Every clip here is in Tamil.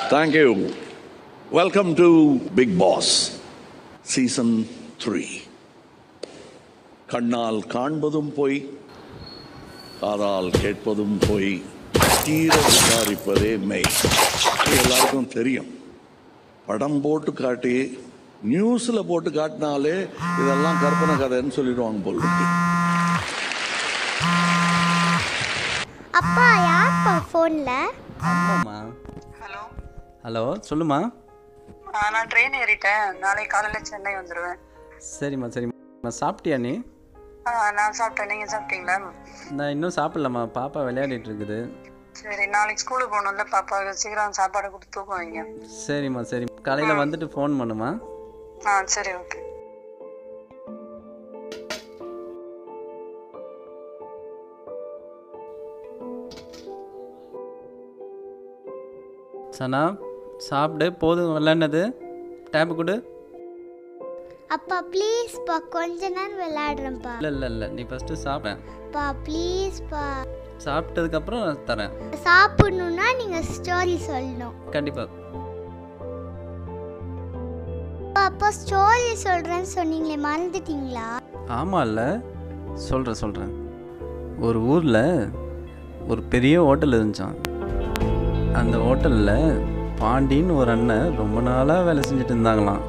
Thank you. Welcome to Big Boss, Season 3. கண்ணால் காண்பதும் பொய் காதால் கேட்பதும் பொய் தீர விசாரிப்பதே மெய் இது எல்லாருக்கும் தெரியும் படம் போட்டு காட்டி நியூஸ்ல போட்டு காட்டினாலே இதெல்லாம் கற்பனை கதைன்னு சொல்லிடுவாங்க போல இருக்கு. அப்பா யார்ப்பா ஃபோனில் ஆமாம்மா ஹலோ ஹலோ சொல்லுமா ஆ, நான் ட்ரெயின் ஏறிட்டேன் நாளைக்கு காலையில் சென்னை வந்துடுவேன் சரிம்மா சரிம்மா சாப்பிட்டியா நீ ஆ, நான் சாப்பிட்டேன் நீங்கள் சாப்பிட்டீங்களா நான் இன்னும் சாப்பிடலம்மா பாப்பா விளையாடிட்டு இருக்குது சரி நாளைக்கு ஸ்கூலுக்கு போகணும்ல பாப்பாவுக்கு சீக்கிரம் சாப்பாடு கொடுத்து தூக்க வைங்க சரிம்மா சரி காலையில் வந்துட்டு ஃபோன் பண்ணுமா ஆ சரி ஓகே சனா சாப்பிடு போதும் விளையாடுனது டேப்பு கொடு அப்பா ப்ளீஸ்ப்பா கொஞ்ச நேரம் விளையாடுறேன்ப்பா இல்லை இல்லை இல்லை நீ ஃபஸ்ட்டு சாப்பிட்டேன் அப்பா ப்ளீஸ்ப்பா சாப்பிட்டதுக்கப்புறம் நான் தரேன் சாப்பிடணுன்னா நீங்கள் ஸ்டோரி சொல்லணும் கண்டிப்பாக அப்பா அப்பா ஸ்டோரி சொல்கிறேன்னு சொன்னீங்களே மறந்துட்டீங்களா ஆமாம்ல சொல்கிறேன் சொல்கிறேன் ஒரு ஊரில் ஒரு பெரிய ஹோட்டல் இருந்துச்சான் அந்த ஹோட்டலில் பாண்டின்னு ஒரு அண்ணன் ரொம்ப நாளாக வேலை செஞ்சுட்டு இருந்தாங்களாம்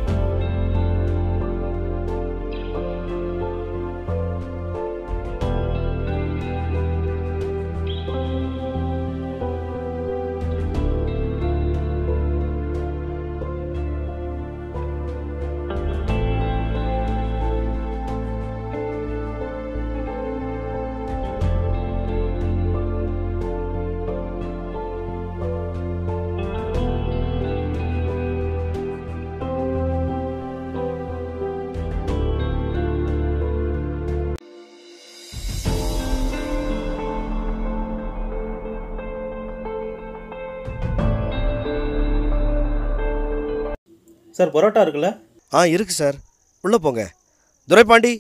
சார் பரோட்டா இருக்குல்ல ஆ இருக்கு சார் உள்ளே போங்க துரைபாண்டி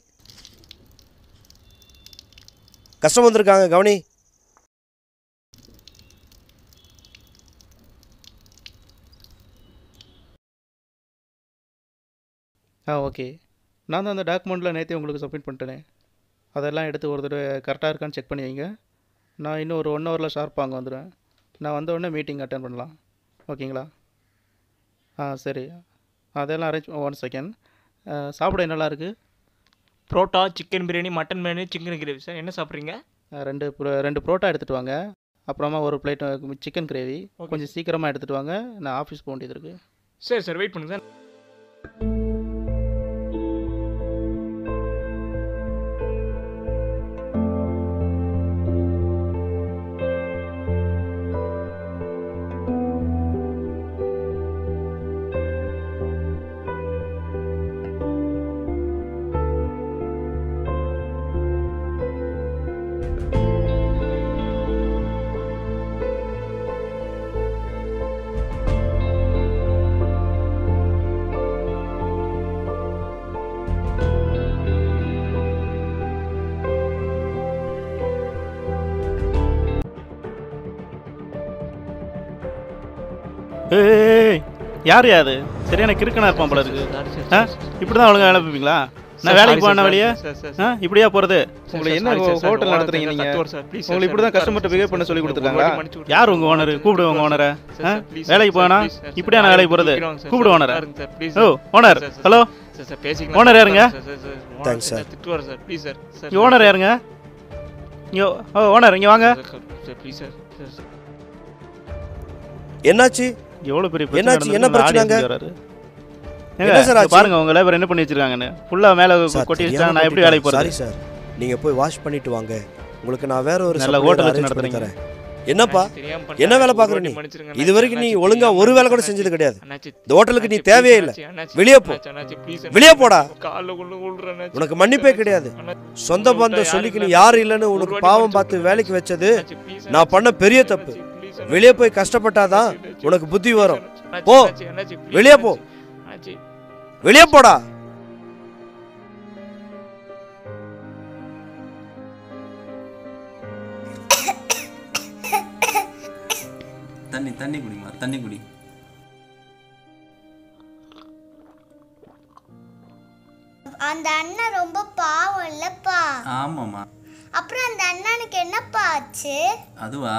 கஸ்டமர் வந்திருக்காங்க கவனி ஆ ஓகே நான் தான் அந்த டாக்குமெண்ட்டில் நேற்றே உங்களுக்கு சப்மிட் பண்ணிட்டேனே அதெல்லாம் எடுத்து ஒரு தடவை கரெக்டாக இருக்கான்னு செக் பண்ணி வைங்க நான் இன்னும் ஒரு ஒன் ஹவரில் ஷார்ப்பாக அங்கே வந்துடுவேன் நான் வந்த உடனே மீட்டிங் அட்டன் பண்ணலாம் ஓகேங்களா ஆ சரி அதெல்லாம் அரேஞ்ச் ஒன் செகண்ட் சாப்பிட என்னெல்லாம் இருக்குது parotta chicken biryani mutton biryani chicken gravy sir என்ன சாப்பிட்றீங்க ரெண்டு pro- ரெண்டு புரோட்டா எடுத்துகிட்டு வாங்க அப்புறமா ஒரு பிளேட் சிக்கன் கிரேவி Okay. கொஞ்சம் சீக்கிரமாக எடுத்துகிட்டு வாங்க நான் ஆஃபீஸ் போக வேண்டியது இருக்குது சரி சார் வெயிட் பண்ணுங்க சார் ஏய் யார் யாது சரியான கிறுக்கனா இருப்பான் போல இருக்கு ஆ இப்படி தான் ஒழுங்கா வேலை பார்ப்பீங்களா நான் வேலைக்கு போன வழியே ஆ இப்படியா போகிறது உங்களுக்கு என்ன ஹோட்டல் நடத்துறீங்க நீங்கள் உங்களுக்கு இப்படி தான் கஸ்டமர்கிட்ட பிஹேவ் பண்ண சொல்லி கொடுத்துருக்காங்களா யார் உங்கள் ஓனர் கூப்பிடு உங்கள் ஓனரை ஆ வேலைக்கு போனா இப்படியா நான் வேலைக்கு போகிறது கூப்பிடு ஓனரை ஓ ஓனர் ஹலோ ஓனர் யாருங்க Thanks, sir. திட்டுவார் சார் ப்ளீஸ் சார் சார் இங்கே ஓனர் யாருங்க இங்கே ஓ ஓனர் இங்கே வாங்க சார் ப்ளீஸ் சார் சார் என்னாச்சு எவ்வளோ பெரிய பிரச்சனை என்னாச்சு? என்ன நடந்திருக்கு, பிரச்சனைங்க? audience வராரு. என்ன ஏங்க, சார் இங்க ஆச்சு? பாருங்க உங்க லேபர் என்ன பண்ணி வச்சிருக்காங்கன்னு ஃபுல்லா மேல சார், கொட்டி தெரியாம வச்சா நான் எப்படி வேலைக்கு கொட்டிட்டேன். போறது சாரி சார் நீங்க போய் வாஷ் பண்ணிட்டு வாங்க உங்களுக்கு நான் வேற ஒரு நல்ல supplier hotel வச்சு arrange பண்ணி நடத்துறீங்க. தரேன் என்னப்பா தெரியாம என்ன பண்ணிட்டேன். வேலை ஒரு பார்க்குற வாட்டி நீ மன்னிச்சிருங்க, இது வரைக்கும் நீ அண்ணாச்சி, ஒழுங்கா தெரியாம ஒரு வேலை கூட அண்ணாச்சி, செஞ்சது கிடையாது அண்ணாச்சி, இந்த ஹோட்டலுக்கு நீ அண்ணாச்சி, தேவையே please, இல்லை அண்ணாச்சி, அண்ணாச்சி, வெளியே போ அண்ணாச்சி, அண்ணாச்சி, please, வெளியே போடா கால்ல கொண்டு விழுறேன் அண்ணாச்சி. உனக்கு மன்னிப்பே கிடையாது அண்ணாச்சி, சொந்த உங்கள்ட்ட பந்தம் யாரும் சொல்லிக்கு நீ இல்ல. யாரு இல்லைன்னு ஒரு உனக்கு வாட்டி பாவம் மன்னிச்சு பார்த்து விட்டுருங்க. வேலைக்கு வச்சது அண்ணாச்சி, please, நான் அண்ணாச்சி, பண்ண பெரிய அண்ணாச்சி, தப்பு please, அண்ணாச்சி. வெளியே போய் கஷ்டப்பட்டாதான் உனக்கு புத்தி வரும் அண்ணாச்சி, போ. அண்ணாச்சி, அண்ணாச்சி, please, வெளியே போ. அண்ணாச்சி. வெளியே போடா தண்ணி தண்ணி தண்ணி குடிமா தண்ணி குடி அந்த அண்ணன் ரொம்ப பாவம் இல்லப்பா ஆமாம்மா அப்புறம் அந்த அண்ணனுக்கு என்னப்பா ஆச்சு அதுவா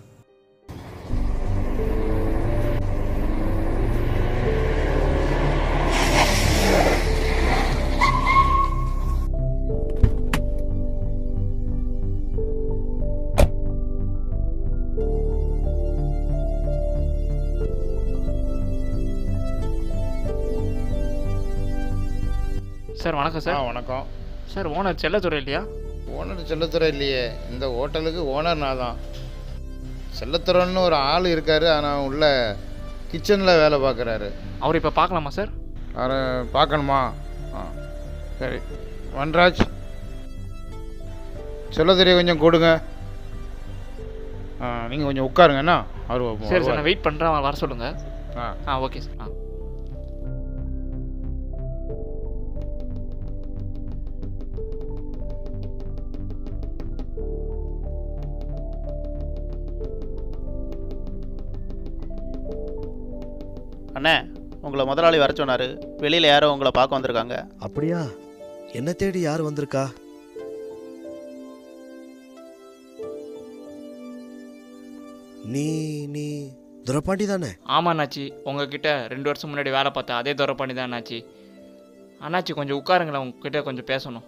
சார் வணக்கம் ஆ சார் வணக்கம் சார் ஓனர் செல்லத்துறை இல்லையா ஓனர் செல்லத்துறை இல்லையே இந்த ஹோட்டலுக்கு ஓனர் நான் தான் செல்லத்துறைன்னு ஒரு ஆள் இருக்கார் ஆனால் உள்ள கிச்சனில் வேலை பார்க்குறாரு அவர் இப்போ பார்க்கலாமா சார் அவரை பார்க்கணுமா ஆ சரி வன்ராஜ் செல்லத்துறையை கொஞ்சம் கொடுங்க ஆ நீங்கள் கொஞ்சம் உட்காருங்க என்ன அவர் சரி சார் நான் வெயிட் பண்ணுறேன் அவன் வர சொல்லுங்கள் ஆ ஆ ஓகே சார் ஆ அண்ணே உங்களை முதலாளி வர சொன்னார் வெளியில் யாரோ உங்களை பார்க்க வந்திருக்காங்க அப்படியா என்ன தேடி யார் வந்திருக்கா நீ நீ துரப்பாண்டி தானே ஆமாம் அண்ணாச்சி உங்ககிட்ட ரெண்டு வருஷம் முன்னாடி வேலை பார்த்தேன் அதே தூரம் பண்ணி தான் அண்ணாச்சி அண்ணாச்சி கொஞ்சம் உட்காருங்களேன் உங்ககிட்ட கொஞ்சம் பேசணும்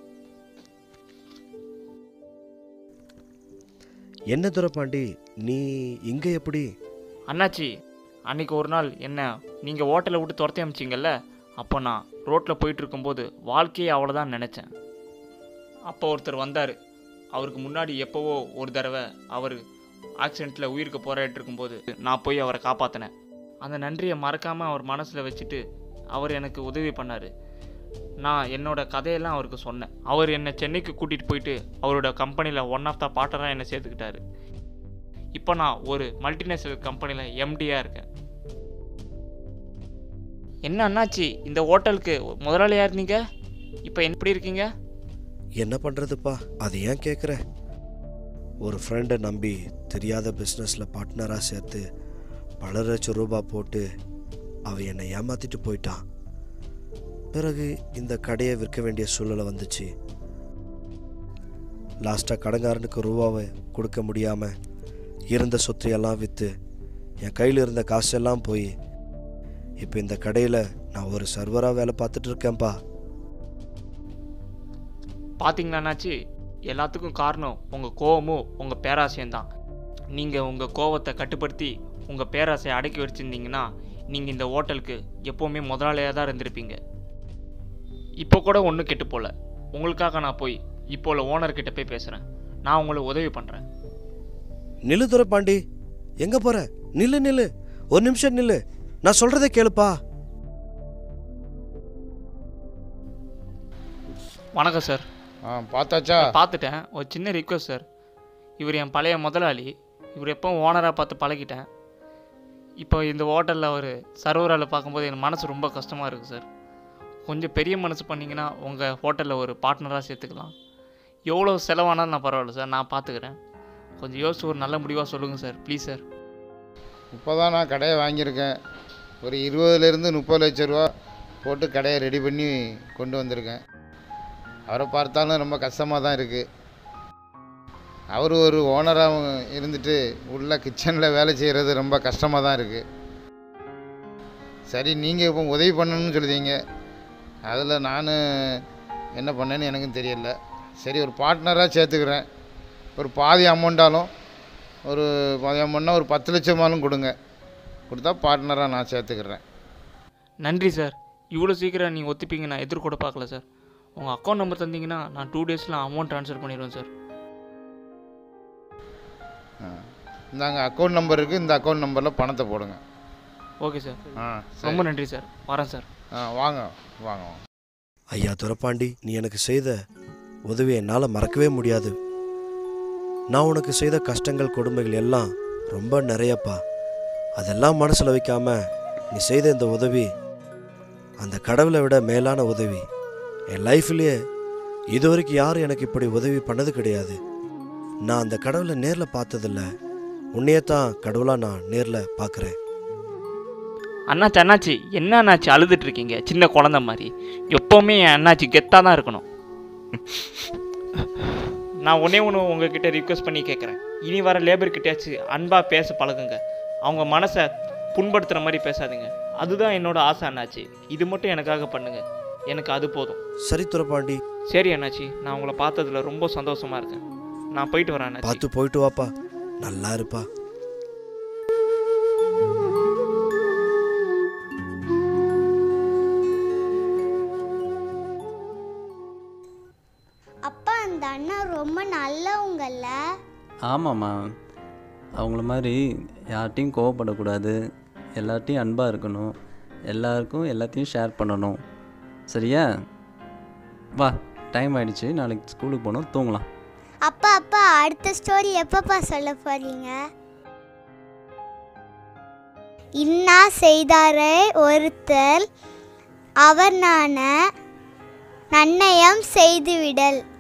என்ன துரப்பாண்டி நீ இங்க எப்படி அண்ணாச்சி அன்னைக்கு ஒரு நாள் என்ன நீங்கள் ஹோட்டலை விட்டு துரத்தி அமிச்சிங்கல்ல அப்போ நான் ரோட்டில் போயிட்டு இருக்கும்போது வாழ்க்கையே அவ்வளோதான் நினச்சேன் அப்போ ஒருத்தர் வந்தார் அவருக்கு முன்னாடி எப்போவோ ஒரு தடவை அவர் ஆக்சிடெண்ட்டில் உயிருக்கு போராடிட்டு இருக்கும்போது நான் போய் அவரை காப்பாற்றினேன் அந்த நன்றியை மறக்காமல் அவர் மனசில் வச்சுட்டு அவர் எனக்கு உதவி பண்ணார் நான் என்னோட கதையெல்லாம் அவருக்கு சொன்னேன் அவர் என்னை சென்னைக்கு கூட்டிகிட்டு போயிட்டு அவரோட கம்பெனியில் ஒன் ஆஃப் த பார்ட்னராக என்னை சேர்த்துக்கிட்டாரு இப்போ நான் ஒரு மல்டிநேஷனல் கம்பெனியில் எம்டியாக இருக்கேன் என்ன அண்ணாச்சி இந்த ஹோட்டலுக்கு முதலாளியாக இருந்தீங்க இப்போ எப்படி இருக்கீங்க என்ன பண்றதுப்பா அது ஏன் கேட்குற ஒரு ஃப்ரெண்டை நம்பி தெரியாத பிஸ்னஸில் பார்ட்னராக சேர்த்து பல லட்சம் ரூபாய் போட்டு அவன் என்னை ஏமாத்திட்டு போயிட்டான் பிறகு இந்த கடையை விற்க வேண்டிய சூழ்நிலை வந்துச்சு லாஸ்ட்டாக கடங்காரனுக்கு ரூபாவை கொடுக்க முடியாமல் இருந்த சொத்தையெல்லாம் விற்று என் கையில் இருந்த காசெல்லாம் போய் இப்போ இந்த கடையில் நான் ஒரு சர்வராக வேலை பார்த்துட்டு இருக்கேன்ப்பா பார்த்தீங்களா அண்ணாச்சி எல்லாத்துக்கும் காரணம் உங்கள் கோவமும் உங்கள் பேராசையும் தான் நீங்கள் உங்கள் கோவத்தை கட்டுப்படுத்தி உங்கள் பேராசையை அடக்கி வச்சுருந்தீங்கன்னா நீங்கள் இந்த ஹோட்டலுக்கு எப்போவுமே முதலாளியாக தான் இருந்திருப்பீங்க இப்போ கூட ஒன்றும் கெட்டு போல உங்களுக்காக நான் போய் இப்போ உள்ள ஓனர்கிட்ட போய் பேசுகிறேன் நான் உங்களுக்கு உதவி பண்ணுறேன் நில்லு துரைப்பாண்டி எங்க போற நில்லு நில்லு ஒரு நிமிஷம் நில்லு நான் சொல்றதை கேளுப்பா வணக்கம் சார் ஆ பார்த்தாச்சா பார்த்துட்டேன் ஒரு சின்ன ரிக்வஸ்ட் சார் இவர் என் பழைய முதலாளி இவர் எப்பவும் ஓனராக பார்த்து பழகிட்டேன் இப்போ இந்த ஹோட்டலில் ஒரு சர்வரால் பார்க்கும்போது என் மனசு ரொம்ப கஷ்டமாக இருக்குது சார் கொஞ்சம் பெரிய மனசு பண்ணிங்கன்னா உங்கள் ஹோட்டலில் ஒரு பார்ட்னராக சேர்த்துக்கலாம் எவ்வளோ செலவானாலும் நான் பரவாயில்ல சார் நான் பார்த்துக்கிறேன் கொஞ்சம் யோசிச்சு ஒரு நல்ல முடிவாக சொல்லுங்கள் சார் ப்ளீஸ் சார் இப்போ தான் நான் கடையை வாங்கியிருக்கேன் ஒரு இருபதுலேருந்து முப்பது லட்ச ரூபா போட்டு கடையை ரெடி பண்ணி கொண்டு வந்திருக்கேன் அவரை பார்த்தாலும் ரொம்ப கஷ்டமாக தான் இருக்குது அவர் ஒரு ஓனராக இருந்துட்டு உள்ள கிச்சனில் வேலை செய்கிறது ரொம்ப கஷ்டமாக தான் இருக்குது சரி நீங்கள் இப்போ உதவி பண்ணணும்னு சொல்லுதீங்க அதில் நான் என்ன பண்ணேன்னு எனக்கும் தெரியல சரி ஒரு பார்ட்னராக சேர்த்துக்கிறேன் ஒரு பாதி அமௌண்ட்டாலும் ஒரு பாதி அமௌண்ட்னா ஒரு பத்து லட்சமாலும் கொடுங்க கொடுத்தா பார்ட்னராக நான் சேர்த்துக்கிறேன் நன்றி சார் இவ்வளோ சீக்கிரம் நீங்கள் ஒத்துப்பீங்க நான் எதிர்கூட பார்க்கல சார் உங்கள் அக்கௌண்ட் நம்பர் தந்தீங்கன்னா நான் டூ டேஸில் அமௌண்ட் ட்ரான்ஸ்ஃபர் பண்ணிடுவேன் சார் இந்தாங்க அக்கௌண்ட் நம்பர் இருக்குது இந்த அக்கௌண்ட் நம்பரில் பணத்தை போடுங்க ஓகே சார் ஆ ரொம்ப சரி நன்றி சார் வரேன் சார் ஆ வாங்க வாங்க வாங்க ஐயா துரைப்பாண்டி நீ எனக்கு செய்த உதவி என்னால் மறக்கவே முடியாது நான் உனக்கு செய்த கஷ்டங்கள் கொடுமைகள் எல்லாம் ரொம்ப நிறையப்பா அதெல்லாம் மனசில் வைக்காம நீ செய்த இந்த உதவி அந்த கடவுளை விட மேலான உதவி என் லைஃப்லேயே இது வரைக்கும் யாரும் எனக்கு இப்படி உதவி பண்ணது கிடையாது நான் அந்த கடவுளை நேரில் பார்த்ததில்ல உன்னையே தான் கடவுளாக நான் நேரில் பார்க்குறேன் அண்ணாச்சி அண்ணாச்சி என்ன அண்ணாச்சி அழுதுட்டு இருக்கீங்க சின்ன குழந்த மாதிரி எப்போவுமே என் அண்ணாச்சி கெத்தாக தான் இருக்கணும் நான் ஒன்றே ஒன்று உங்ககிட்ட ரிக்வெஸ்ட் பண்ணி கேட்குறேன் இனி வர லேபர் கிட்டயாச்சும் அன்பாக பேச பழகுங்க அவங்க மனசை புண்படுத்துகிற மாதிரி பேசாதீங்க அதுதான் என்னோட ஆசை அண்ணாச்சி இது மட்டும் எனக்காக பண்ணுங்க எனக்கு அது போதும் சரி துரப்பாண்டி சரி அண்ணாச்சி நான் உங்களை பார்த்ததுல ரொம்ப சந்தோஷமா இருக்கேன் நான் போயிட்டு வரேன் அண்ணாச்சி பார்த்து போயிட்டு வாப்பா நல்லா இருப்பா அப்பா அந்த அண்ணா ரொம்ப நல்லவங்கல்ல ஆமாம்மா அவங்கள மாதிரி யார்கிட்டையும் கோவப்படக்கூடாது எல்லார்ட்டையும் அன்பாக இருக்கணும் எல்லாருக்கும் எல்லாத்தையும் ஷேர் பண்ணணும் சரியா வா டைம் ஆயிடுச்சு நாளைக்கு ஸ்கூலுக்கு போகணும் தூங்கலாம் அப்பா அப்பா அடுத்த ஸ்டோரி எப்பப்பா சொல்ல போறீங்க இன்னா செய்தாரே ஒருத்தர் அவர் நான நன்னயம் செய்துவிடல்